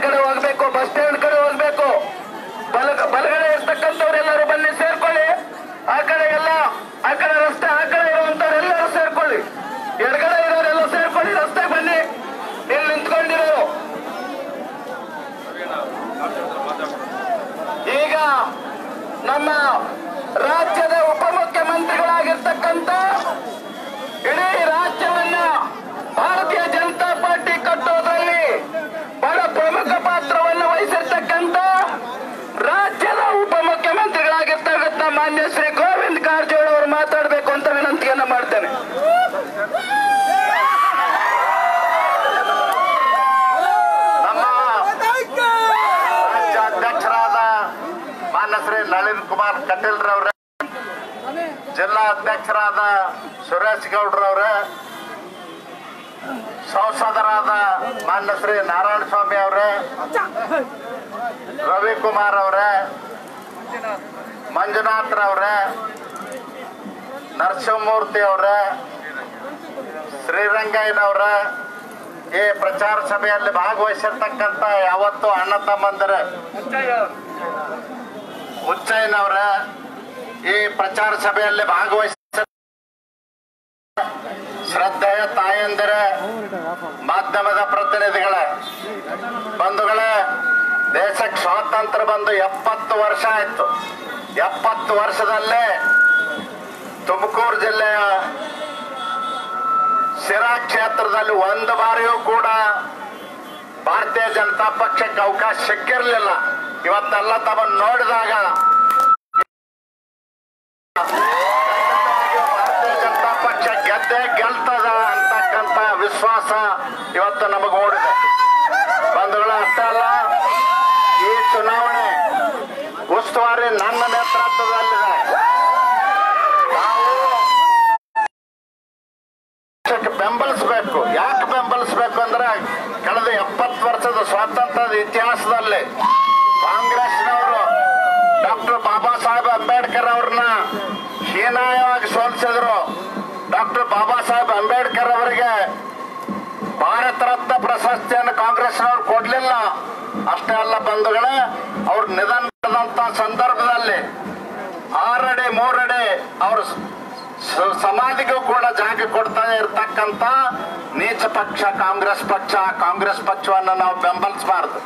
ಕಡೆ ಹೋಗ್ಬೇಕು bus stand ಕಡೆ ಹೋಗ್ಬೇಕು ಬಲ ಬಲಗಡೆ ಇರ್ತಕ್ಕಂಥವ್ರೆಲ್ಲರೂ ಬನ್ನಿ ಸೇರ್ಕೊಳ್ಳಿ ಆ ಕಡೆ ಎಲ್ಲ ಆ ಕಡೆ ರಸ್ತೆ ಆ ಕಡೆ ಇರುವಂತವ್ರೆಲ್ಲರೂ ಸೇರ್ಕೊಳ್ಳಿ ಎಡಗಡೆ ಇರೋರೆಲ್ಲ ಸೇರ್ಕೊಳ್ಳಿ ರಸ್ತೆ ಬನ್ನಿ ಇಲ್ಲಿ ನಿಂತ್ಕೊಂಡಿರೋರು ಈಗ ನಮ್ಮ ರಾಜ್ಯದ ಉಪಮುಖ್ಯಮಂತ್ರಿಗಳಾಗಿರ್ತಕ್ಕಂಥ ಇಡೀ ರಾಜ್ಯವನ್ನ ಭಾರತೀಯ ಜನತಾ ಪಾರ್ಟಿ ಕಟ್ಟೋದ್ರಲ್ಲಿ ಬಹಳ ಪ್ರಮುಖ ಪಾತ್ರವನ್ನು ವಹಿಸಿರ್ತಕ್ಕಂಥ ರಾಜ್ಯದ ಉಪಮುಖ್ಯಮಂತ್ರಿಗಳಾಗಿರ್ತಕ್ಕಂಥ ಮಾನ್ಯ ಶ್ರೀ ಗೋವಿಂದ ಕಾರಜೋಳ ಅವರು ಮಾತಾಡಬೇಕು ಅಂತ ವಿನಂತಿಯನ್ನ ಮಾಡ್ತೇನೆ ನಮ್ಮ ರಾಜ್ಯ ಅಧ್ಯಕ್ಷರಾದ ಮಾನ್ಯ ಶ್ರೀ ನಳಿನ್ ಕುಮಾರ್ ಕಟೀಲ್ರವ್ರೆ ಜಿಲ್ಲಾ ಅಧ್ಯಕ್ಷರಾದ ಸುರೇಶ್ ಗೌಡ್ರವ್ರೆ ಸಂಸದರಾದ ಮಾನ್ಯ ಶ್ರೀ ನಾರಾಯಣ ಸ್ವಾಮಿ ಅವರೇ ರವಿಕುಮಾರ್ ಅವರೇ ಮಂಜುನಾಥ್ರವ್ರೆ ನರಸಿಂಹಮೂರ್ತಿ ಅವರೇ ಶ್ರೀರಂಗಯ್ಯನವ್ರೆ ಈ ಪ್ರಚಾರ ಸಭೆಯಲ್ಲಿ ಭಾಗವಹಿಸಿರ್ತಕ್ಕಂಥ ಯಾವತ್ತು ಅಣ್ಣ ತಮ್ಮಂದಿರ ಹುಚ್ಚಯ್ಯನವ್ರ ಈ ಪ್ರಚಾರ ಸಭೆಯಲ್ಲಿ ಭಾಗವಹಿಸ ಶ್ರದ್ಧೆಯ ತಾಯಂದಿರ ಮಾಧ್ಯಮದ ಪ್ರತಿನಿಧಿಗಳ ಬಂಧುಗಳೇ ದೇಶಕ್ಕೆ ಸ್ವಾತಂತ್ರ್ಯ ಬಂದು ಎಪ್ಪತ್ತು ವರ್ಷ ಆಯ್ತು ಎಪ್ಪತ್ತು ವರ್ಷದಲ್ಲೇ ತುಮಕೂರು ಜಿಲ್ಲೆಯ ಶಿರಾ ಕ್ಷೇತ್ರದಲ್ಲಿ ಒಂದು ಬಾರಿಯೂ ಕೂಡ ಭಾರತೀಯ ಜನತಾ ಪಕ್ಷಕ್ಕೆ ಅವಕಾಶ ಸಿಕ್ಕಿರಲಿಲ್ಲ ಇವತ್ತೆಲ್ಲ ತಮ್ಮನ್ನು ನೋಡಿದಾಗ ಭಾರತೀಯ ಜನತಾ ಪಕ್ಷ ಗೆದ್ದೇ ಗೆಲ್ತದ ಅಂತಕ್ಕಂತ ವಿಶ್ವಾಸ ಇವತ್ತು ನಮಗೆ ಓಡಿದೆ ಬಂಧುಗಳು ಅಷ್ಟೇ ಅಲ್ಲ ಈ ಚುನಾವಣೆ ಉಸ್ತುವಾರಿ ನನ್ನ ನೇತೃತ್ವದಲ್ಲಿದೆ ನಾವು ಪಕ್ಷಕ್ಕೆ ಬೆಂಬಲಿಸಬೇಕು ಯಾಕೆ ಬೆಂಬಲಿಸಬೇಕು ಅಂದ್ರೆ ಕಳೆದ ಎಪ್ಪತ್ತು ವರ್ಷದ ಸ್ವಾತಂತ್ರ್ಯದ ಇತಿಹಾಸದಲ್ಲಿ ಕಾಂಗ್ರೆಸ್ನವರು ಡಾಕ್ಟರ್ ಬಾಬಾ ಸಾಹೇಬ್ ಅಂಬೇಡ್ಕರ್ ಅವ್ರನ್ನ ಹೀನಾಯವಾಗಿ ಸೋಲಿಸಿದ್ರು ಡಾಕ್ಟರ್ ಬಾಬಾ ಸಾಹೇಬ್ ಅಂಬೇಡ್ಕರ್ ಅವರಿಗೆ ಭಾರತ ರತ್ನ ಪ್ರಶಸ್ತಿಯನ್ನು ಕಾಂಗ್ರೆಸ್ನವ್ರು ಕೊಡ್ಲಿಲ್ಲ ಅಷ್ಟೇ ಅಲ್ಲ ಬಂಧುಗಳೇ ಅವ್ರು ನಿಧನದಂತ ಸಂದರ್ಭದಲ್ಲಿ ಆರಡಿ ಮೂರಡಿ ಅವರು ಸ- ಸಮಾಧಿಗೂ ಕೂಡ ಜಾಗ ಕೊಡ್ತಾ ಇರ್ತಕ್ಕಂತ ನೀಚ ಪಕ್ಷ ಕಾಂಗ್ರೆಸ್ ಪಕ್ಷ ಕಾಂಗ್ರೆಸ್ ಪಕ್ಷವನ್ನು ನಾವು ಬೆಂಬಲಿಸಬಾರದು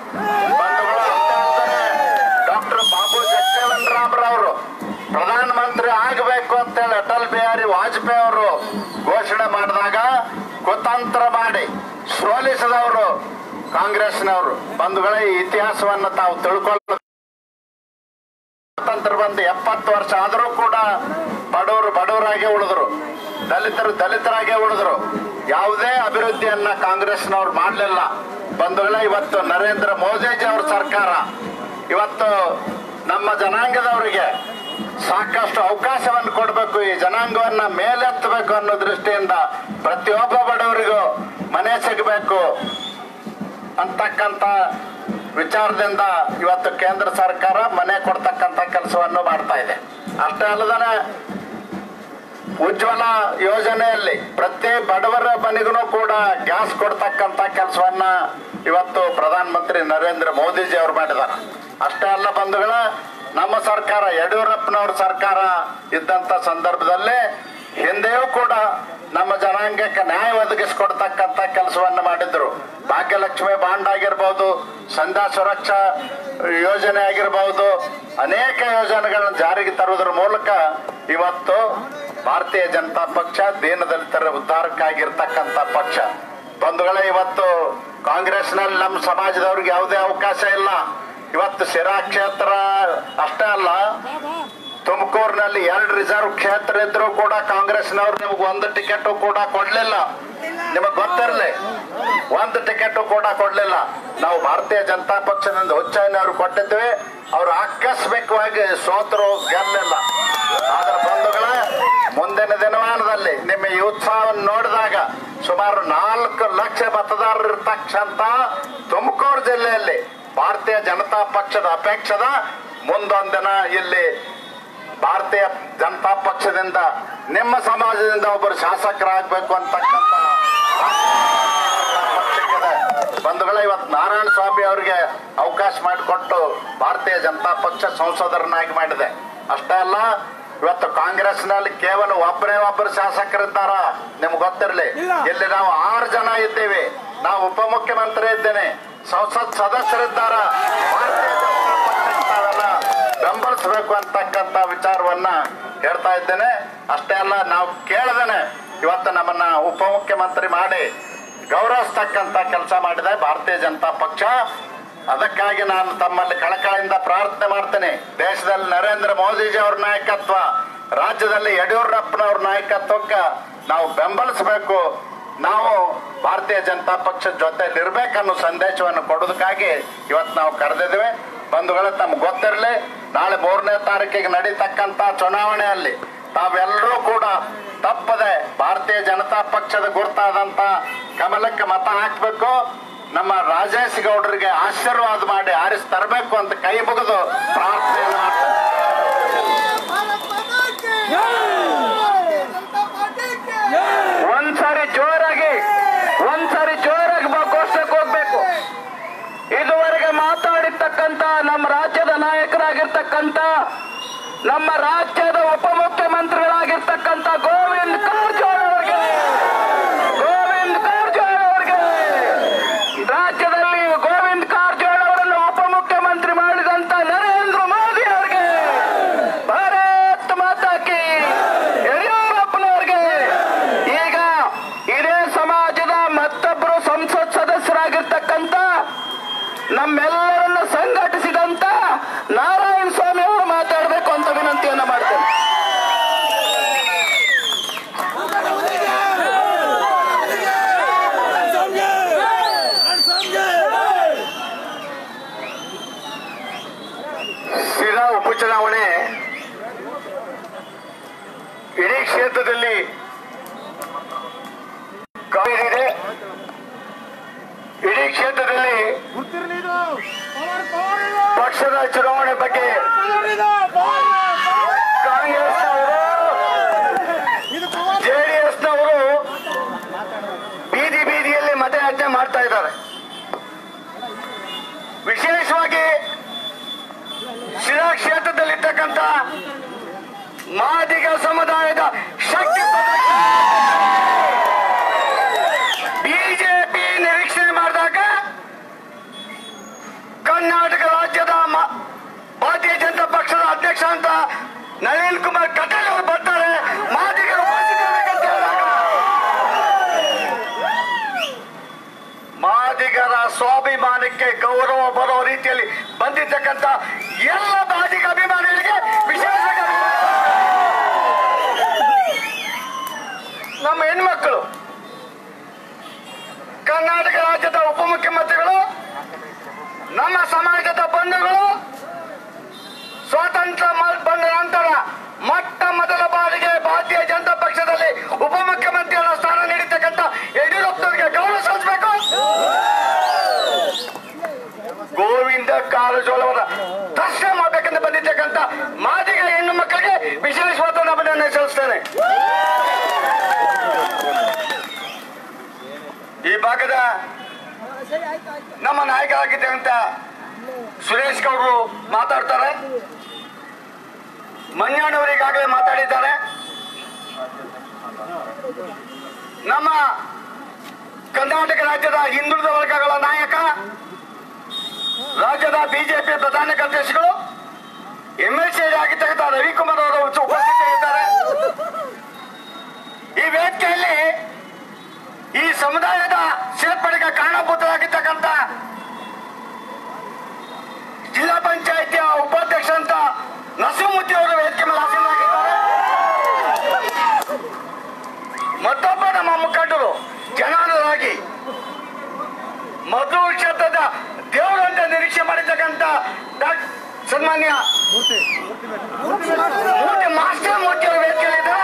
ಡಾಕ್ಟರ್ ಬಾಬು ಜಗಜೀವನ್ ರಾಮ್ರವರು ಪ್ರಧಾನಮಂತ್ರಿ ಆಗಬೇಕು ಅಂತೇಳಿ ಅಟಲ್ ಬಿಹಾರಿ ವಾಜಪೇಯಿ ಅವರು ಘೋಷಣೆ ಮಾಡಿದಾಗ ಕುತಂತ್ರ ಮಾಡಿ ಸೋಲಿಸಿದವರು ಕಾಂಗ್ರೆಸ್ನವರು ಬಂಧುಗಳೇ ಈ ಇತಿಹಾಸವನ್ನು ತಾವು ತಿಳ್ಕೊಳ್ಳ ಸ್ವಾತಂತ್ರ್ಯ ಬಂದು ಎಪ್ಪತ್ತು ವರ್ಷ ಆದರೂ ಕೂಡ ಬಡವರು ಬಡವರಾಗೆ ಉಳಿದ್ರು ದಲಿತರು ದಲಿತರಾಗೆ ಉಳಿದ್ರು ಯಾವುದೇ ಅಭಿವೃದ್ಧಿಯನ್ನ ಕಾಂಗ್ರೆಸ್ನವ್ರು ಮಾಡಲಿಲ್ಲ ಬಂಧುಗಳೇ ಇವತ್ತು ನರೇಂದ್ರ ಮೋದಿಜಿ ಅವ್ರ ಸರ್ಕಾರ ಇವತ್ತು ನಮ್ಮ ಜನಾಂಗದವರಿಗೆ ಸಾಕಷ್ಟು ಅವಕಾಶವನ್ನು ಕೊಡಬೇಕು ಈ ಜನಾಂಗವನ್ನ ಮೇಲೆತ್ತಬೇಕು ಅನ್ನೋ ದೃಷ್ಟಿಯಿಂದ ಪ್ರತಿಯೊಬ್ಬ ಬಡವರಿಗೂ ಮನೆ ಸಿಗಬೇಕು ಅಂತಕ್ಕಂತ ವಿಚಾರದಿಂದ ಇವತ್ತು ಕೇಂದ್ರ ಸರ್ಕಾರ ಮನೆ ಕೊಡ್ತಕ್ಕಂತ ಕೆಲಸವನ್ನು ಮಾಡ್ತಾ ಇದೆ ಅಷ್ಟೇ ಅಲ್ಲದೆ ಉಜ್ವಲ ಯೋಜನೆಯಲ್ಲಿ ಪ್ರತಿ ಬಡವರ ಮನೆಗೂ ಕೂಡ ಗ್ಯಾಸ್ ಕೊಡ್ತಕ್ಕಂತ ಕೆಲಸವನ್ನ ಇವತ್ತು ಪ್ರಧಾನಮಂತ್ರಿ ನರೇಂದ್ರ ಮೋದಿಜಿ ಅವರು ಮಾಡಿದ್ದಾರೆ ಅಷ್ಟೇ ಅಲ್ಲ ಬಂಧುಗಳ ನಮ್ಮ ಸರ್ಕಾರ ಯಡಿಯೂರಪ್ಪನವ್ರ ಸರ್ಕಾರ ಇದ್ದಂತ ಸಂದರ್ಭದಲ್ಲಿ ಹಿಂದೆಯೂ ಕೂಡ ನಮ್ಮ ಜನಾಂಗಕ್ಕೆ ನ್ಯಾಯ ಒದಗಿಸಿಕೊಡ್ತಕ್ಕಂತ ಕೆಲಸವನ್ನ ಮಾಡಿದ್ರು ಭಾಗ್ಯಲಕ್ಷ್ಮಿ ಬಾಂಡ್ ಆಗಿರ್ಬೋದು ಸಂಧ್ಯಾ ಸುರಕ್ಷಾ ಯೋಜನೆ ಆಗಿರಬಹುದು ಅನೇಕ ಯೋಜನೆಗಳನ್ನು ಜಾರಿಗೆ ತರುವುದರ ಮೂಲಕ ಇವತ್ತು ಭಾರತೀಯ ಜನತಾ ಪಕ್ಷ ದೀನದಲಿತರ ಉದ್ಧಾರಕ್ಕಾಗಿರ್ತಕ್ಕಂಥ ಪಕ್ಷ ಬಂಧುಗಳೇ ಇವತ್ತು ಕಾಂಗ್ರೆಸ್ನಲ್ಲಿ ನಮ್ಮ ಸಮಾಜದವ್ರಿಗೆ ಯಾವುದೇ ಅವಕಾಶ ಇಲ್ಲ ಇವತ್ತು ಶಿರಾ ಕ್ಷೇತ್ರ ಅಷ್ಟೇ ಅಲ್ಲ ತುಮಕೂರಿನಲ್ಲಿ ಎರಡು ರಿಸರ್ವ್ ಕ್ಷೇತ್ರ ಇದ್ರು ಕೂಡ ಕಾಂಗ್ರೆಸ್ನವ್ರು ನಿಮ್ಗೆ ಒಂದು ಟಿಕೆಟ್ ಕೂಡ ಕೊಡ್ಲಿಲ್ಲ ನಿಮಗ್ ಗೊತ್ತಿರಲಿ ಒಂದು ಟಿಕೆಟ್ ಕೂಡ ಕೊಡ್ಲಿಲ್ಲ ನಾವು ಭಾರತೀಯ ಜನತಾ ಪಕ್ಷದಿಂದ ಹುಚ್ಚಯ್ಯನವ್ರು ಕೊಟ್ಟಿದ್ವಿ ಅವ್ರು ಆಕಸ್ಮಿಕವಾಗಿ ಸೋತರು ಗೆಲ್ಲಿಲ್ಲ ಆದ್ರೆ ಬಂಧುಗಳೇ ಮುಂದಿನ ದಿನಮಾನದಲ್ಲಿ ನಿಮ್ಮ ಈ ಉತ್ಸಾಹವನ್ನು ನೋಡಿದಾಗ ಸುಮಾರು ನಾಲ್ಕು ಲಕ್ಷ ಮತದಾರರು ಇರ್ತಕ್ಕಂಥ ತುಮಕೂರು ಜಿಲ್ಲೆಯಲ್ಲಿ ಭಾರತೀಯ ಜನತಾ ಪಕ್ಷದ ಅಪೇಕ್ಷದ ಮುಂದೊಂದಿನ ಇಲ್ಲಿ ಭಾರತೀಯ ಜನತಾ ಪಕ್ಷದಿಂದ ನಿಮ್ಮ ಸಮಾಜದಿಂದ ಒಬ್ಬರು ಶಾಸಕರಾಗಬೇಕು ಅಂತಕ್ಕಂಥ ಪಕ್ಷಕ್ಕಿದೆ ಬಂಧುಗಳ ಇವತ್ತು ನಾರಾಯಣ ಸ್ವಾಮಿ ಅವರಿಗೆ ಅವಕಾಶ ಮಾಡಿಕೊಟ್ಟು ಭಾರತೀಯ ಜನತಾ ಪಕ್ಷ ಸಂಸದರನ್ನಾಗಿ ಮಾಡಿದೆ ಅಷ್ಟೇ ಅಲ್ಲ ಇವತ್ತು ಕಾಂಗ್ರೆಸ್ನಲ್ಲಿ ಕೇವಲ ಒಬ್ಬರೇ ಒಬ್ಬರು ಶಾಸಕರಿದ್ದಾರ ನಿಮ್ಗೆ ಗೊತ್ತಿರಲಿ ಇಲ್ಲಿ ನಾವು ಆರು ಜನ ಇದ್ದೇವೆ ನಾವು ಉಪಮುಖ್ಯಮಂತ್ರಿ ಇದ್ದೇನೆ ಸಂಸತ್ ಸದಸ್ಯರಿದ್ದಾರ ಭಾರತೀಯ ಜನತಾ ಪಕ್ಷಕ್ಕೆ ತಾವೆಲ್ಲ ಬೆಂಬಲಿಸಬೇಕು ಅಂತಕ್ಕಂಥ ವಿಚಾರವನ್ನ ಹೇಳ್ತಾ ಇದ್ದೇನೆ ಅಷ್ಟೇ ಅಲ್ಲ ನಾವು ಕೇಳದೇನೆ ಇವತ್ತು ನಮ್ಮನ್ನ ಉಪಮುಖ್ಯಮಂತ್ರಿ ಮಾಡಿ ಗೌರವಿಸ್ತಕ್ಕಂಥ ಕೆಲಸ ಮಾಡಿದೆ ಭಾರತೀಯ ಜನತಾ ಪಕ್ಷ ಅದಕ್ಕಾಗಿ ನಾನು ತಮ್ಮಲ್ಲಿ ಕಳಕಳಿಯಿಂದ ಪ್ರಾರ್ಥನೆ ಮಾಡ್ತೇನೆ ದೇಶದಲ್ಲಿ ನರೇಂದ್ರ ಮೋದಿಜಿ ಅವ್ರ ನಾಯಕತ್ವ ರಾಜ್ಯದಲ್ಲಿ ಯಡಿಯೂರಪ್ಪನವ್ರ ನಾಯಕತ್ವಕ್ಕೆ ನಾವು ಬೆಂಬಲಿಸಬೇಕು ನಾವು ಭಾರತೀಯ ಜನತಾ ಪಕ್ಷದ ಜೊತೆ ಇರ್ಬೇಕನ್ನೋ ಸಂದೇಶವನ್ನು ಕೊಡೋದಕ್ಕಾಗಿ ಇವತ್ತು ನಾವು ಕರೆದಿದ್ದೇವೆ ಬಂಧುಗಳೇ ತಮ್ಗೆ ಗೊತ್ತಿರಲಿ ನಾಳೆ ಮೂರನೇ ತಾರೀಕಿಗೆ ನಡೀತಕ್ಕಂಥ ಚುನಾವಣೆಯಲ್ಲಿ ತಾವೆಲ್ಲರೂ ಕೂಡ ತಪ್ಪದೆ ಭಾರತೀಯ ಜನತಾ ಪಕ್ಷದ ಗುರುತಾದಂತ ಕಮಲಕ್ಕೆ ಮತ ಹಾಕಬೇಕು ನಮ್ಮ ರಾಜೇಶ್ ಗೌಡರಿಗೆ ಆಶೀರ್ವಾದ ಮಾಡಿ ಆರಿಸಿ ತರಬೇಕು ಅಂತ ಕೈ ಮುಗಿದು ಪ್ರಾರ್ಥನೆಯನ್ನು ಮಾಡ್ತಾರೆ भारत माता की भारतीय जनता पार्टी की ಒಂದ್ಸಾರಿ ಜೋರಾಗಿ ಒಂದ್ಸಾರಿ ಜೋರಾಗಿ ಬ- ಘೋಷಣೆಗೆ ಹೋಗ್ಬೇಕು ಇದುವರೆಗೆ ಮಾತಾಡಿರ್ತಕ್ಕಂತ ನಮ್ಮ ರಾಜ್ಯದ ನಾಯಕರಾಗಿರ್ತಕ್ಕಂತ ನಮ್ಮ ರಾಜ್ಯದ ಉಪಮುಖ್ಯಮಂತ್ರಿಗಳಾಗಿರ್ತಕ್ಕಂತ ಗೋವಿಂದ್ ಕಾರಜೋಳ ಅವರಿಗೆ ಗೋವಿಂದ್ ಕಾರಜೋಳ ಅವರಿಗೆ ರಾಜ್ಯದಲ್ಲಿ ಗೋವಿಂದ್ ಕಾರಜೋಳ ಅವರನ್ನು ಉಪಮುಖ್ಯಮಂತ್ರಿ ಮಾಡಿದಂತ ನರೇಂದ್ರ ಮೋದಿ ಅವರಿಗೆ ಭಾರತ್ ಮಾತಾ ಕಿ ಯಡಿಯೂರಪ್ಪನವ್ರಿಗೆ ಈಗ ಇದೇ ಸಮಾಜದ ಮತ್ತೊಬ್ಬರು ಸಂಸತ್ ಸದಸ್ಯರಾಗಿರ್ತಕ್ಕಂಥ ನಮ್ಮೆಲ್ಲರನ್ನ ಸಂಘಟಿಸಿದಂತ ನಾರಾಯಣ ಸ್ವಾಮಿ ಅವರು ಮಾತಾಡಬೇಕು ಅಂತ ವಿನಂತಿಯನ್ನ ಮಾಡ್ತೇನೆ ಶಿರಾ ಉಪಚುನಾವಣೆ ಇಡೀ ಕ್ಷೇತ್ರದಲ್ಲಿ ಕಾವೇರಿ ಇದೆ ಇಡೀ ಕ್ಷೇತ್ರದಲ್ಲಿ ಪಕ್ಷದ ಚುನಾವಣೆ ಬಗ್ಗೆ ಕಾಂಗ್ರೆಸ್ನವರು ಜೆಡಿಎಸ್ನವರು ಬೀದಿ ಬೀದಿಯಲ್ಲಿ ಮತಯಾಚನೆ ಮಾಡ್ತಾ ಇದ್ದಾರೆ ವಿಶೇಷವಾಗಿ ಶಿರಾ ಕ್ಷೇತ್ರದಲ್ಲಿರ್ತಕ್ಕಂಥ ಮಾದಿಗ ಸಮುದಾಯದ ಶಕ್ತಿ ಬಿಜೆಪಿ ನಿರೀಕ್ಷಣೆ ಮಾಡಿದಾಗ ಕರ್ನಾಟಕ ರಾಜ್ಯದ ಮ- ಭಾರತೀಯ ಜನತಾ ಪಕ್ಷದ ಅಧ್ಯಕ್ಷ ಅಂತ ನಳಿನ್ ಕುಮಾರ್ ಕಟೀಲ್ ಅವರು ಬರ್ತಾರೆ ಮಾದಿಗರು ಉಪಸ್ಥಿತರಿರ್ಬೇಕಂತ ಹೇಳಿದಾಗ ಮಾದಿಗರ ಸ್ವಾಭಿಮಾನಕ್ಕೆ ಗೌರವ ಬರೋ ರೀತಿಯಲ್ಲಿ ಬಂದಿರ್ತಕ್ಕಂಥ ಎಲ್ಲ ಮಾದಿಗ ಅಭಿಮಾನಿಗಳಿಗೆ ವಿಶೇಷ ಗೌರವ. ನಮ್ಮ ಹೆಣ್ಮಕ್ಕಳು ಕರ್ನಾಟಕ ರಾಜ್ಯದ ಉಪಮುಖ್ಯಮಂತ್ರಿಗಳು ನಮ್ಮ ಸಮಾಜದ ಬಂಧುಗಳು ಸ್ವಾತಂತ್ರ್ಯ ಮ- ಬಂದ ನಂತರ ಮೊಟ್ಟ ಮೊದಲ ಬಾರಿಗೆ ಭಾರತೀಯ ಜನತಾ ಪಕ್ಷದಲ್ಲಿ ಉಪಮುಖ್ಯಮಂತ್ರಿಗಳ ಸ್ಥಾನ ನೀಡಿರ್ತಕ್ಕಂಥ ಯಡಿಯೂರಪ್ಪನವರಿಗೆ ಗೌರವ ಸಲ್ಲಿಸಬೇಕು ಗೋವಿಂದ ಕಾರಜೋಳವರ ದರ್ಶನ ಮಾಡಬೇಕೆಂದು ಬಂದಿರ್ತಕ್ಕಂಥ ಮಾದಿಗ ಹೆಣ್ಣು ಮಕ್ಕಳಿಗೆ ವಿಶೇಷವಾದ ಅಭಿನಂದನೆ ಸಲ್ಲಿಸ್ತೇನೆ ಈ ಭಾಗದ ನಮ್ಮ ನಾಯಕರಾಗಿದ್ದಂತ ಸುರೇಶ್ ಗೌಡರು ಮಾತಾಡ್ತಾರೆ ಮಂಜಣ್ಣವರು ಈಗಾಗಲೇ ಮಾತಾಡಿದ್ದಾರೆ ನಮ್ಮ ಕರ್ನಾಟಕ ರಾಜ್ಯದ ಹಿಂದುಳಿದ ವರ್ಗಗಳ ನಾಯಕ ರಾಜ್ಯದ ಬಿಜೆಪಿ ಪ್ರಧಾನ ಕಾರ್ಯದರ್ಶಿಗಳು ಎಂ ಎಲ್ ಸಿ ಆಗಿರ್ತಕ್ಕಂಥ ರವಿಕುಮಾರ್ ಅವರು ಉಪಸ್ಥಿತರಿದ್ದಾರೆ ಈ ವೇದಿಕೆಯಲ್ಲಿ ಈ ಸಮುದಾಯದ ಸೇರ್ಪಡೆಗೆ ಕಾರಣಭೂತರಾಗಿರ್ತಕ್ಕಂಥ ಜಿಲ್ಲಾ ಪಂಚಾಯಿತಿಯ ಉಪಾಧ್ಯಕ್ಷ ಅಂತ ನಸೀಮುದ್ದಿ ಅವರು ವೇದಿಕೆ ಮೇಲೆ ಹಾಸನಾಗಿದ್ದಾರೆ ಮತ್ತೊಬ್ಬ ನಮ್ಮ ಮುಖಂಡರು ಜನಾನರಾಗಿ ಮಧು ಕ್ಷೇತ್ರದ ದೇವರು ಅಂತ ನಿರೀಕ್ಷೆ ಮಾಡಿರ್ತಕ್ಕಂಥ ಡಾಕ್- ಸನ್ಮಾನ್ಯ ಮೂರ್ತಿ ಮಾಸ್ಟರ್ ಮೂರ್ತಿ ಅವರು ವೇದಿಕೆಯಲ್ಲಿದ್ದಾರೆ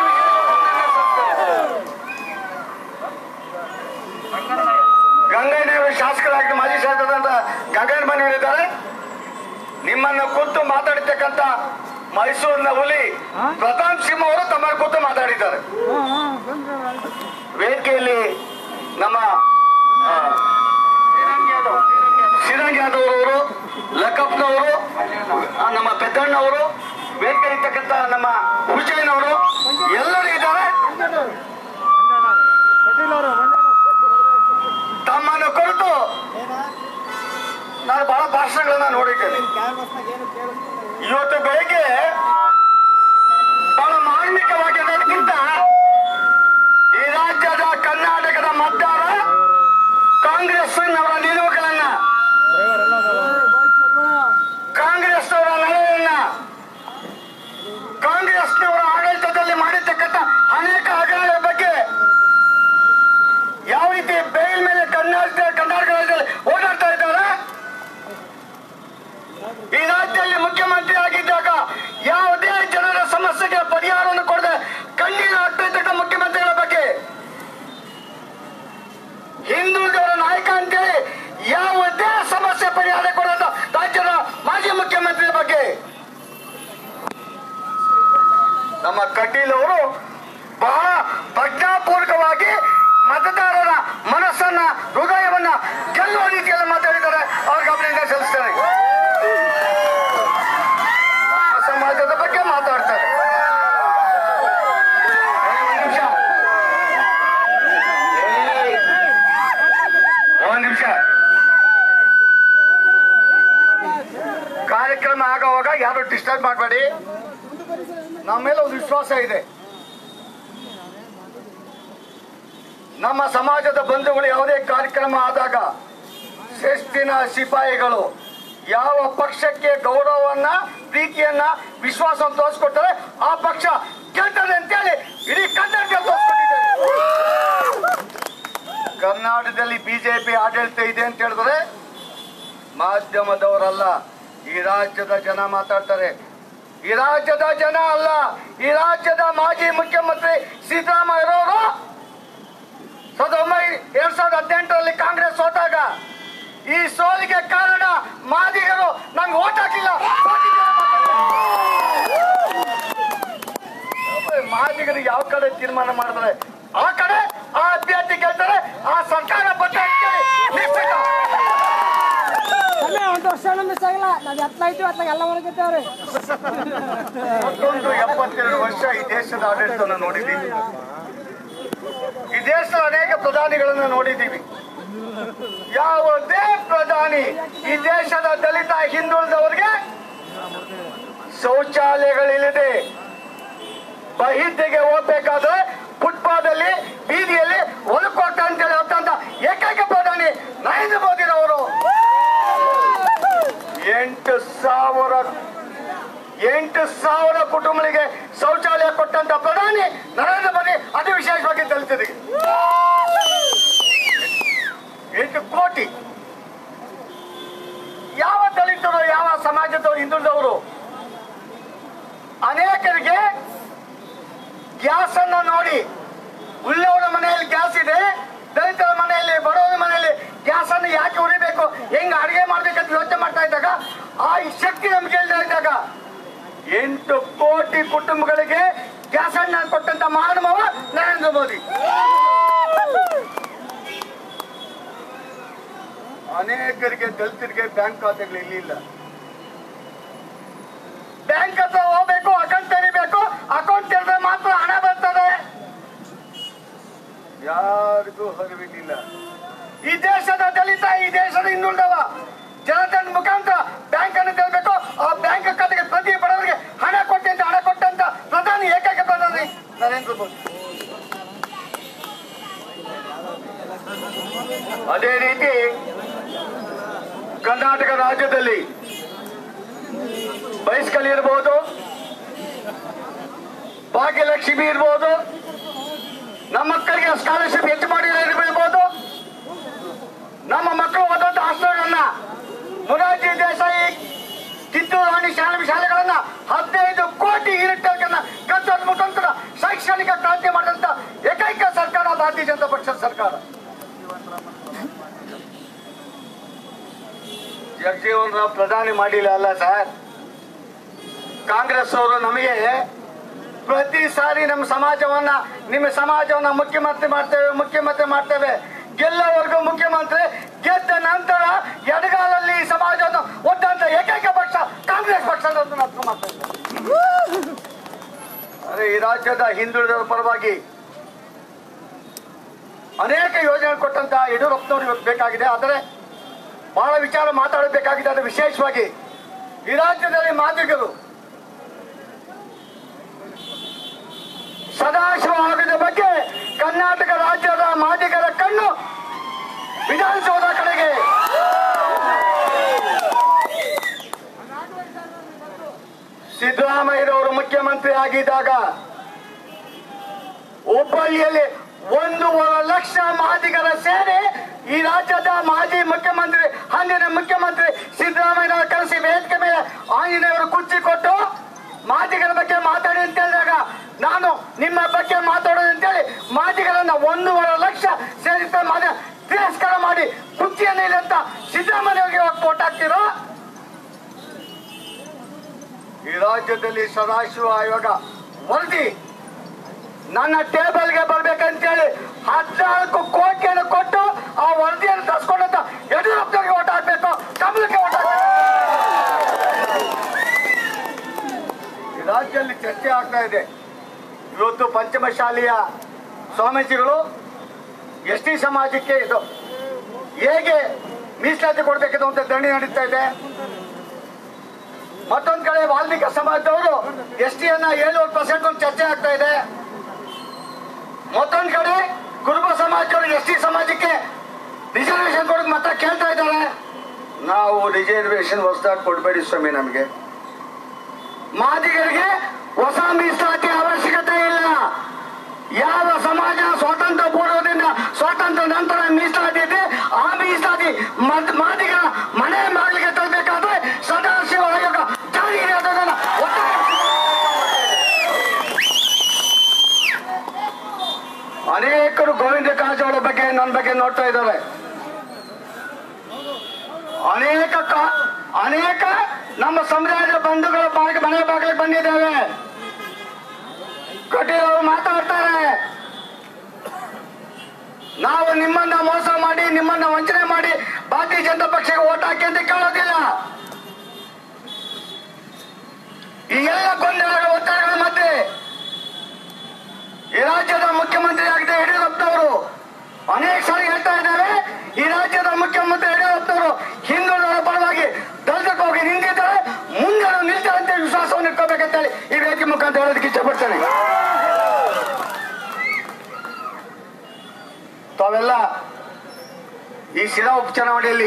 ಗಂಗೈನವರು ಶಾಸಕರಾಗಿ ಮಾಜಿ ಶಾಸಕರಾದ ಗಂಗೈನ ಮನೆಯಲ್ಲಿದ್ದಾರೆ ನಿಮ್ಮನ್ನ ಕುರಿತು ಮಾತಾಡಿರ್ತಕ್ಕಂಥ ಮೈಸೂರಿನ ಹುಲಿ ಪ್ರತಾಪ್ ಸಿಂಹ ಅವರು ತಮ್ಮ ಕುರಿತು ಮಾತಾಡಿದ್ದಾರೆ ವೇದಿಕೆಯಲ್ಲಿ ನಮ್ಮ ಆ, ಬಜರಂಗ್ ಯಾದವ್ ಅವರು ಲಕಪ್ನವರು ಆ, ನಮ್ಮ ಪೆದ್ದಣ್ಣವರು ವೇದಿಕೆ ಇರ್ತಕ್ಕಂಥ ನಮ್ಮ ಹುಸೇನ್ ಅವರು ಎಲ್ಲರೂ ಇದ್ದಾರೆ ತಮ್ಮನ್ನು ಕುರಿತು ನಾನು ಬಹಳ ಭಾಷಣಗಳನ್ನ ನೋಡಿದ್ದೇನೆ ಇವತ್ತು ಬೆಳಿಗ್ಗೆ ಬಹಳ ಮಾರ್ಮಿಕವಾಗಿ ಅನ್ನೋದಕ್ಕಿಂತ ಈ ರಾಜ್ಯದ ಕರ್ನಾಟಕದ ಮತದಾರ ಕಾಂಗ್ರೆಸ್ನವರ ನಿಲುವುಗಳನ್ನ ಕಾಂಗ್ರೆಸ್ನವರ ನಡೆಯನ್ನ ಕಾಂಗ್ರೆಸ್ನವರ ಆಡಳಿತದಲ್ಲಿ ಮಾಡಿರ್ತಕ್ಕಂಥ ಅನೇಕ ಹಗರಣಗಳ ಬಗ್ಗೆ ಯಾವ ರೀತಿ ಬೇಲ್ ಮೇಲೆ ಕರ್ನಾಟಕ ಕರ್ನಾಟಕ ರಾಜ್ಯದಲ್ಲಿ ಓಡಾಡ್ತಾ ಇದ್ದಾರೆ ಈ ರಾಜ್ಯದಲ್ಲಿ ಮುಖ್ಯಮಂತ್ರಿ ಆಗಿದ್ದಾಗ ಯಾವುದೇ ಜನರ ಸಮಸ್ಯೆಗೆ ಪರಿಹಾರವನ್ನು ಕೊಡದೆ ಕಣ್ಣೀರು ಹಾಕ್ತಾ ಇರ್ತಕ್ಕ ಮುಖ್ಯಮಂತ್ರಿಗಳ ಬಗ್ಗೆ ಹಿಂದುಳಿದವರ ನಾಯಕ ಅಂತೇಳಿ ಯಾವುದೇ ಸಮಸ್ಯೆ ಪರಿಹಾರ ಕೊಡದ ರಾಜ್ಯದ ಮಾಜಿ ಮುಖ್ಯಮಂತ್ರಿ ಬಗ್ಗೆ ನಮ್ಮ ಕಟೀಲ್ ಅವರು ಬಹಳ ಪ್ರಜ್ಞಾಪೂರ್ವಕವಾಗಿ ಮತದಾರರ ಮನಸ್ಸನ್ನ ಹೃದಯವನ್ನ ಗೆಲ್ಲುವ ರೀತಿಯಲ್ಲಿ ಮಾತಾಡಿದ್ದಾರೆ ಅವ್ರಿಗೆ ಅಭಿನಂದನೆ ಸಲ್ಲಿಸ್ತೇನೆ ನಮ್ಮ ಸಮಾಜದ ಬಗ್ಗೆ ಮಾತಾಡ್ತಾರೆ ಒಂದ್ ನಿಮಿಷ ಒಂದ್ ನಿಮಿಷ ಕಾರ್ಯಕ್ರಮ ಆಗೋವಾಗ ಯಾರು ಡಿಸ್ಟರ್ಬ್ ಮಾಡಬೇಡಿ ನಮ್ಮ ಮೇಲೆ ಒಂದು ವಿಶ್ವಾಸ ಇದೆ ನಮ್ಮ ಸಮಾಜದ ಬಂಧುಗಳು ಯಾವುದೇ ಕಾರ್ಯಕ್ರಮ ಆದಾಗ ಶಿಸ್ತಿನ ಸಿಪಾಯಿಗಳು ಯಾವ ಪಕ್ಷಕ್ಕೆ ಗೌರವವನ್ನ ಪ್ರೀತಿಯನ್ನ ವಿಶ್ವಾಸವನ್ನು ತೋರಿಸ್ಕೊಡ್ತಾರೆ ಆ ಪಕ್ಷ ಗೆಲ್ತದೆ ಅಂತೇಳಿ ಇಡೀ ಕರ್ನಾಟಕ ತೋರಿಸ್ಕೊಟ್ಟಿದ್ದಾರೆ ಕರ್ನಾಟಕದಲ್ಲಿ ಬಿಜೆಪಿ ಆಡಳಿತ ಇದೆ ಅಂತ ಹೇಳಿದ್ರೆ ಮಾಧ್ಯಮದವರಲ್ಲ ಈ ರಾಜ್ಯದ ಜನ ಮಾತಾಡ್ತಾರೆ ಈ ರಾಜ್ಯದ ಜನ ಅಲ್ಲ ಈ ರಾಜ್ಯದ ಮಾಜಿ ಮುಖ್ಯಮಂತ್ರಿ ಸಿದ್ದರಾಮಯ್ಯರವರು ಸಾವಿರದ ಒಂಬೈನೂರ ಎರಡ್ ಸಾವಿರದ ಹದಿನೆಂಟರಲ್ಲಿ ಕಾಂಗ್ರೆಸ್ ಸೋತಾಗ ಈ ಸೋಲಿಗೆ ಕಾರಣ ಮಾದಿಗರು ನಂಗೆ ಓಟ್ ಹಾಕಿಲ್ಲ ಮಾದಿಗರು ಯಾವ ಕಡೆ ತೀರ್ಮಾನ ಮಾಡಿದ್ರೆ ಆ ಕಡೆ ಆ ಅಭ್ಯರ್ಥಿ ಗೆಲ್ತಾರೆ ಆ ಸರ್ಕಾರ ಬದ್ಧ ಅಂತೇಳಿ ನಿಶ್ಚಿತ. ಸಮಯ ಒಂದು ವರ್ಷ ಮಿಸ್ ಆಗಿಲ್ಲ ನಾವ್ ಎತ್ತಲಾಯ್ತು ಅತ್ಲಾಗ ಎಲ್ಲ ಹೊರಗಿದ್ದೇವ್ರಿ ಮತ್ತೊಂದು ಎಪ್ಪತ್ತೆರಡು ವರ್ಷ ಈ ದೇಶದ ಆಡಳಿತವನ್ನು ನೋಡಿದ್ದೀವಿ ಈ ದೇಶದ ಅನೇಕ ಪ್ರಧಾನಿಗಳನ್ನ ನೋಡಿದ್ದೀವಿ ಯಾವುದೇ ಪ್ರಧಾನಿ ಈ ದೇಶದ ದಲಿತ ಹಿಂದುಳಿದವರಿಗೆ ಶೌಚಾಲಯಗಳಿಲ್ಲದೆ ಬಹಿದ್ದೆಗೆ ಹೋಗ್ಬೇಕಾದ್ರೆ ಫುಟ್ಪಾದಲ್ಲಿ ಬೀದಿಯಲ್ಲಿ ಹೊಲಕೊಟ್ಟ ಅಂತೇಳಿ ಹೇಳ್ತಂತ ಏಕೈಕ ಪ್ರಧಾನಿ ನರೇಂದ್ರ ಮೋದಿರವರು ಎಂಟು ಸಾವಿರ ಎಂಟು ಸಾವಿರ ಕುಟುಂಬಗಳಿಗೆ ಶೌಚಾಲಯ ಕೊಟ್ಟಂತ ಪ್ರಧಾನಿ ನರೇಂದ್ರ ಮೋದಿ ಅತಿ ವಿಶೇಷವಾಗಿ ದಲಿತರಿಗೆ ಎಂಟು ಕೋಟಿ ಯಾವ ದಲಿತರು ಯಾವ ಸಮಾಜದವರು ಹಿಂದುಳಿದವರು ಅನೇಕರಿಗೆ ಗ್ಯಾಸ್ ಅನ್ನ ನೋಡಿ ಉಳ್ಳವರ ಮನೆಯಲ್ಲಿ ಗ್ಯಾಸ್ ಇದೆ ದಲಿತರ ಮನೆಯಲ್ಲಿ ಬಡವರ ಮನೆಯಲ್ಲಿ ಗ್ಯಾಸ್ ಅನ್ನು ಯಾಕೆ ಉರಿಬೇಕು ಹೆಂಗ್ ಅಡಿಗೆ ಮಾಡ್ಬೇಕಂತ ಯೋಚನೆ ಮಾಡ್ತಾ ಇದ್ದಾಗ ಆ ಶಕ್ತಿ ನಮ್ಗೆ ಇಲ್ದೇ ಇದ್ದಾಗ ಎಂಟು ಕೋಟಿ ಕುಟುಂಬಗಳಿಗೆ ಗ್ಯಾಸ್ ಅನ್ನ ಕೊಟ್ಟಂತ ಮಾನವ ನರೇಂದ್ರ ಮೋದಿ ಅನೇಕರಿಗೆ ದಲಿತರಿಗೆ ಬ್ಯಾಂಕ್ ಖಾತೆಗಳು ಇಲ್ಲಿಲ್ಲ ಬ್ಯಾಂಕ್ ಹತ್ರ ಹೋಗ್ಬೇಕು ಅಕೌಂಟ್ ತೆರಿಬೇಕು ಅಕೌಂಟ್ ತೆರೆದ್ರೆ ಮಾತ್ರ ಹಣ ಬರ್ತದೆ ಯಾರಿಗೂ ಹರಿವಿಲ್ಲ ಈ ದೇಶದ ದಲಿತ ಈ ದೇಶದ ಹಿಂದುಳಿದವ ಜನಧನ್ ಮುಖಾಂತರ ಬ್ಯಾಂಕ್ ಅನ್ನು ತೆರಬೇಕು ಆ ಬ್ಯಾಂಕ್ ಖಾತೆಗೆ ಪ್ರತಿ ಬಡವರಿಗೆ ಹಣ ಕೊಟ್ಟಂತ ಹಣ ಕೊಟ್ಟಂತ ಪ್ರಧಾನಿ ಏಕೈಕ ಪ್ರಧಾನಿ ನರೇಂದ್ರ ಮೋದಿ ಅದೇ ರೀತಿ ಕರ್ನಾಟಕ ರಾಜ್ಯದಲ್ಲಿ ಬೈಸ್ಕಲ್ ಇರ್ಬೋದು ಭಾಗ್ಯಲಕ್ಷ್ಮಿ ಇರ್ಬೋದು ನಮ್ಮ ಮಕ್ಕಳಿಗೆ ಸ್ಕಾಲರ್ಶಿಪ್ ಹೆಚ್ಚು ಮಾಡಿರ್ಬೋದು ನಮ್ಮ ಮಕ್ಕಳು ಓದುವಂತ ಹಾಸ್ಟೆಲ್ಗಳನ್ನ ಮುರಾರ್ಜಿ ದೇಸಾಯಿ ಕಿತ್ತೂರು ರಾಣಿ ಶಾಲೆ ಶಾಲೆಗಳನ್ನ ಹದಿನೈದು ಕೋಟಿ ಯೂನಿಟ್ಗಳನ್ನ ಕಟ್ಟೋದ್ ಮುಖಾಂತರ ಶೈಕ್ಷಣಿಕ ಕ್ರಾಂತಿ ಮಾಡಿದಂತ ಏಕೈಕ ಸರ್ಕಾರ ಭಾರತೀಯ ಜನತಾ ಪಕ್ಷದ ಸರ್ಕಾರ ಜಗಜೀವನ್ ರಾವ್ ಪ್ರಧಾನಿ ಮಾಡಿಲ್ಲ ಅಲ್ಲ ಸರ್ ಕಾಂಗ್ರೆಸ್ ಅವರು ನಮಗೆ ಪ್ರತಿ ಸಾರಿ ನಮ್ಮ ಸಮಾಜವನ್ನ ನಿಮ್ಮ ಸಮಾಜವನ್ನ ಮುಖ್ಯಮಂತ್ರಿ ಮಾಡ್ತೇವೆ ಮುಖ್ಯಮಂತ್ರಿ ಮಾಡ್ತೇವೆ ಗೆಲ್ಲವರೆಗೂ ಮುಖ್ಯಮಂತ್ರಿ ಗೆದ್ದ ನಂತರ ಎಡಗಾಲಲ್ಲಿ ಈ ಸಮಾಜವನ್ನು ಒಟ್ಟಂತ ಏಕೈಕ ಪಕ್ಷ ಕಾಂಗ್ರೆಸ್ ಪಕ್ಷ ಅನ್ನೋದನ್ನ ನಾನು ಅರ್ಥ ಮಾಡ್ತಾ ಇದ್ದೇನೆ. ಅರೆ ಈ ರಾಜ್ಯದ ಹಿಂದುಳಿದವರ ಪರವಾಗಿ ಅನೇಕ ಯೋಜನೆ ಕೊಟ್ಟಂತ ಯಡಿಯೂರಪ್ಪನವರು ಇವತ್ತು ಬೇಕಾಗಿದೆ ಆದರೆ ಬಹಳ ವಿಚಾರ ಮಾತಾಡಬೇಕಾಗಿದೆ ಅದು ವಿಶೇಷವಾಗಿ ಈ ರಾಜ್ಯದಲ್ಲಿ ಮಾದಿಗರು ಸದಾಶಿವ ಆಗದ ಬಗ್ಗೆ ಕರ್ನಾಟಕ ರಾಜ್ಯದ ಮಾದಿಗರ ಕಣ್ಣು ವಿಧಾನಸೌಧ ಕಡೆಗೆ ಸಿದ್ದರಾಮಯ್ಯರವರು ಮುಖ್ಯಮಂತ್ರಿ ಆಗಿದ್ದಾಗ ಹುಬ್ಬಳ್ಳಿಯಲ್ಲಿ ಒಂದೂವರೆ ಲಕ್ಷ ಮಾದಿಗರ ಸೇರಿ ಈ ರಾಜ್ಯದ ಮಾಜಿ ಮುಖ್ಯಮಂತ್ರಿ ಅಂದಿನ ಮುಖ್ಯಮಂತ್ರಿ ಸಿದ್ದರಾಮಯ್ಯ ಕರೆಸಿ ವೇದಿಕೆ ಮೇಲೆ ಆಂಜನೇಯವರು ಕುರ್ಚಿ ಕೊಟ್ಟು ಮಾದಿಗರ ಬಗ್ಗೆ ಮಾತಾಡಿ ಅಂತ ಹೇಳಿದಾಗ ನಾನು ನಿಮ್ಮ ಬಗ್ಗೆ ಮಾತಾಡೋದು ಅಂತೇಳಿ ಮಾದಿಗರನ್ನ ಒಂದೂವರೆ ಲಕ್ಷ ಸೇರಿದ ಮಾದ ತಿರಸ್ಕಾರ ಮಾಡಿ ಕುರ್ಚಿಯನ್ನು ಇಲ್ಲ ಅಂತ ಸಿದ್ದರಾಮಯ್ಯ ಓಟ್ ಹಾಕ್ತಿರೋ ಈ ರಾಜ್ಯದಲ್ಲಿ ಸದಾಶಿವ ಆಯೋಗ ವರದಿ ನನ್ನ ಟೇಬಲ್ಗೆ ಬರ್ಬೇಕಂತೇಳಿ ಹದಿನಾಲ್ಕು ಕೋಟಿಯನ್ನು ಕೊಟ್ಟು ಆ ವರದಿಯನ್ನು ತರಿಸ್ಕೊಂಡಂತ ಯಡಿಯೂರಪ್ಪನಿಗೆ ಓಟ್ ಹಾಕ್ಬೇಕು ಕಮಲಕ್ಕೆ ಓಟ್ ಹಾಕ್ಬೇಕು ಈ ರಾಜ್ಯದಲ್ಲಿ ಚರ್ಚೆ ಆಗ್ತಾ ಇದೆ ಇವತ್ತು ಪಂಚಮಶಾಲೆಯ ಸ್ವಾಮೀಜಿಗಳು ಎಸ್ ಟಿ ಸಮಾಜಕ್ಕೆ ಇದು ಹೇಗೆ ಮೀಸಲಾತಿ ಕೊಡ್ಬೇಕಿದು ಅಂತ ದಂಡಿ ನಡೀತಾ ಇದೆ ಮತ್ತೊಂದ್ ಕಡೆ ವಾಲ್ಮೀಕಿ ಸಮಾಜದವರು ಎಸ್ ಟಿಯನ್ನ ಏಳುವರೆ ಪರ್ಸೆಂಟ್ ಒಂದು ಚರ್ಚೆ ಆಗ್ತಾ ಇದೆ ಮತ್ತೊಂದ್ ಕಡೆ ಕುರುಬ ಸಮಾಜದವರು ಎಸ್ ಟಿ ಸಮಾಜಕ್ಕೆ ರಿಸರ್ವೇಶನ್ ಕೊಡೋದು ಮಾತ್ರ ಕೇಳ್ತಾ ಇದ್ದಾರೆ ನಾವು ರಿಸರ್ವೇಶನ್ ಹೊಸದಾಗಿ ಕೊಡಬೇಡಿ ಸ್ವಾಮಿ ನಮಗೆ ಮಾದಿಗರಿಗೆ ಹೊಸ ಮೀಸಲಾತಿ ಅವಶ್ಯಕತೆ ಇಲ್ಲ ಯಾವ ಸಮಾಜ ಸ್ವಾತಂತ್ರ್ಯ ಪೂರ್ವದಿಂದ ಸ್ವಾತಂತ್ರ್ಯ ನಂತರ ಮೀಸಲಾತಿ ಇದೆ ಆ ಮೀಸಲಾತಿ ಮದ್- ಮಾದಿಗರ ಮನೆ ಬಾಗಿಲಿಗೆ ತರಬೇಕಾದ್ರೆ ಸದಾಶಿವ ಆಯೋಗ ಜಾರಿಗೆ ಅದನ್ನ ಒತ್ತಾಯ ಅನೇಕರು ಗೋವಿಂದ ಕಾರಜೋಳ ಬಗ್ಗೆ ನನ್ನ ಬಗ್ಗೆ ನೋಡ್ತಾ ಇದ್ದಾರೆ ಅನೇಕ ಕಾ- ಅನೇಕ ನಮ್ಮ ಸಮುದಾಯದ ಬಂಧುಗಳ ಬಾಗಿಲು ಮನೆ ಬಾಗಿಲಿಗೆ ಬಂದಿದ್ದೇವೆ ಕಟೀಲ್ ಅವರು ಮಾತಾಡ್ತಾರೆ ನಾವು ನಿಮ್ಮನ್ನ ಮೋಸ ಮಾಡಿ ನಿಮ್ಮನ್ನ ವಂಚನೆ ಮಾಡಿ ಭಾರತೀಯ ಜನತಾ ಪಕ್ಷಕ್ಕೆ ಓಟ್ ಹಾಕಿ ಅಂತ ಕೇಳೋದಿಲ್ಲ ಈ ಎಲ್ಲ ಗೊಂದಲಗಳ ಒತ್ತಡಗಳ ಮಧ್ಯೆ ಈ ರಾಜ್ಯದ ಮುಖ್ಯಮಂತ್ರಿ ಆಗಿದೆ ಯಡಿಯೂರಪ್ಪನವರು ಅನೇಕ ಸಾರಿ ಹೇಳ್ತಾ ಇದ್ದಾರೆ ಈ ರಾಜ್ಯದ ಮುಖ್ಯಮಂತ್ರಿ ಯಡಿಯೂರಪ್ಪನವರು ಹಿಂದುಳಿದವರ ಪರವಾಗಿ ದಲಿತಕ್ಕೆ ಹೋಗಿ ನಿಂತಿದ್ದಾರೆ ಮುಂದೆ ನಿಲ್ತಾರೆ ಅಂತ ವಿಶ್ವಾಸವನ್ನು ಇಟ್ಕೋಬೇಕಂತೇಳಿ ಈ ವೇದಿಕೆ ಮುಖಾಂತರ ಹೇಳೋದಕ್ಕೆ ಇಷ್ಟಪಡ್ತೇನೆ ತಾವೆಲ್ಲ ಈ ಶಿರಾ ಉಪಚುನಾವಣೆಯಲ್ಲಿ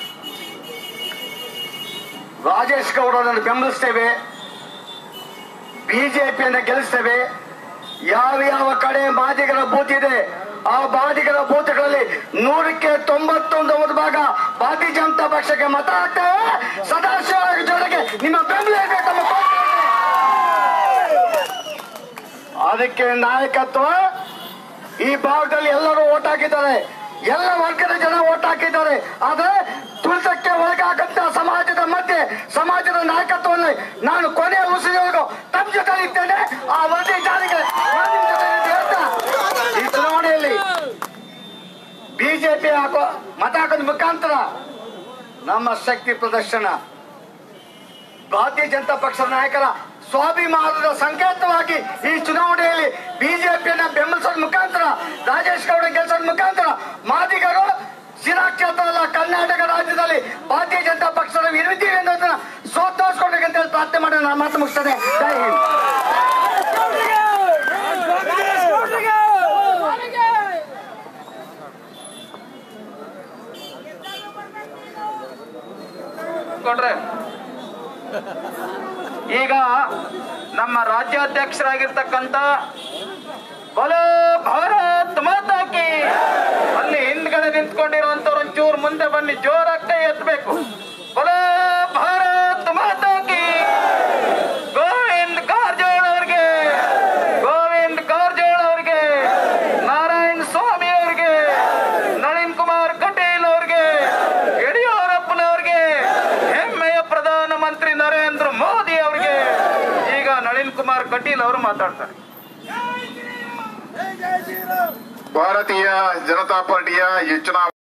ರಾಜೇಶ್ ಗೌಡರನ್ನು ಬೆಂಬಲಿಸ್ತೇವೆ ಬಿಜೆಪಿಯನ್ನು ಗೆಲ್ಲಿಸ್ತೇವೆ ಯಾವ ಯಾವ ಕಡೆ ಮಾದಿಗರ ಬೂತ್ ಇದೆ ಆ ಬಾದಿಗರ ಬೂತ್ಗಳಲ್ಲಿ ನೂರಕ್ಕೆ ತೊಂಬತ್ತೊಂದು ಒಂದು ಭಾಗ ಭಾರತೀಯ ಜನತಾ ಪಕ್ಷಕ್ಕೆ ಮತ ಹಾಕ್ತೇವೆ ಸದಾಶಿವ ಜೊತೆಗೆ ನಿಮ್ಮ ಬೆಂಬಲ ಇರ್ಬೇಕು ನಮ್ಮ ಪಕ್ಷಕ್ಕೆ. ಅದಕ್ಕೆ ನಾಯಕತ್ವ ಈ ಭಾಗದಲ್ಲಿ ಎಲ್ಲರೂ ಓಟ್ ಹಾಕಿದ್ದಾರೆ ಎಲ್ಲ ವರ್ಗದ ಜನ ಓಟ್ ಹಾಕಿದ್ದಾರೆ ಆದ್ರೆ ತುಳಿತಕ್ಕೆ ಒಳಗಾಗಂತ ಸಮಾಜದ ಮಧ್ಯೆ ಸಮಾಜದ ನಾಯಕತ್ವವನ್ನು ನಾನು ಕೊನೆಯ ಉಸಿರಿವರೆಗೂ ತಮ್ಮ ಜೊತೆ ಇದ್ದೇನೆ ಆ ವರದಿ ಜಾರಿಗೆ ನಾನು ನಿಮ್ ಜೊತೆ ಇದ್ದೇನೆ ಅಂತ ಈ ಚುನಾವಣೆಯಲ್ಲಿ ಬಿಜೆಪಿ ಹಾಕೋ ಮತ ಹಾಕೋದ್ ಮುಖಾಂತರ ನಮ್ಮ ಶಕ್ತಿ ಪ್ರದರ್ಶನ ಭಾರತೀಯ ಜನತಾ ಪಕ್ಷದ ನಾಯಕರ ಸ್ವಾಭಿಮಾನದ ಸಂಕೇತವಾಗಿ ಈ ಚುನಾವಣೆಯಲ್ಲಿ ಬಿಜೆಪಿಯನ್ನ ಬೆಂಬಲಿಸೋದ್ ಮುಖಾಂತರ ರಾಜೇಶ್ ಗೌಡ ಗೆಲ್ಸೋದ್ ಮುಖಾಂತರ ಮಾದಿಗರು ಶಿರಾಕ್ಷೇತ್ರ ಅಲ್ಲ ಕರ್ನಾಟಕ ರಾಜ್ಯದಲ್ಲಿ ಭಾರತೀಯ ಜನತಾ ಪಕ್ಷದ ವಿರುದ್ಧೀವಿ ಅನ್ನೋದನ್ನ ಸೋತೋಸ್ಕೊಡ್ಬೇಕಂತ ಹೇಳಿ ಪ್ರಾರ್ಥನೆ ಮಾಡಿ ನಾನು ಮಾತು ಮುಗಿಸ್ತೇನೆ ಜೈ ಹಿಂದ್ ಕೊಡ್ರೆ ಈಗ ನಮ್ಮ ರಾಜ್ಯಾಧ್ಯಕ್ಷರಾಗಿರ್ತಕ್ಕಂಥ ಬಲೋ ಭಾರತ್ ಮಾತಾ ಕಿ ಅಲ್ಲಿ ಹಿಂದ್ಗಡೆ ನಿಂತ್ಕೊಂಡಿರುವಂತವ್ರು ಒಂಚೂರು ಮುಂದೆ ಬನ್ನಿ ಜೋರಾಗಿ ಕೈ ಎತ್ತಬೇಕು ಬಲೋ ಭಾರತ್ ಮಾತಾ ಕಿ ಗೋವಿಂದ್ ಕಾರಜೋಳ ಅವ್ರಿಗೆ ಗೋವಿಂದ್ ಕಾರಜೋಳ ಅವ್ರಿಗೆ ನಾರಾಯಣ ಸ್ವಾಮಿ ಅವ್ರಿಗೆ ನಳಿನ್ ಕುಮಾರ್ ಕಟೀಲ್ ಅವ್ರಿಗೆ ಯಡಿಯೂರಪ್ಪನವ್ರಿಗೆ ಹೆಮ್ಮೆಯ ಪ್ರಧಾನಮಂತ್ರಿ ನರೇಂದ್ರ ಮೋದಿ ಅವರಿಗೆ ಈಗ ನಳಿನ್ ಕುಮಾರ್ ಕಟೀಲ್ ಅವರು ಮಾತಾಡ್ತಾರೆ ಭಾರತೀಯ ಜನತಾ ಪಾರ್ಟಿಯ ಈ ಚುನಾವಣೆ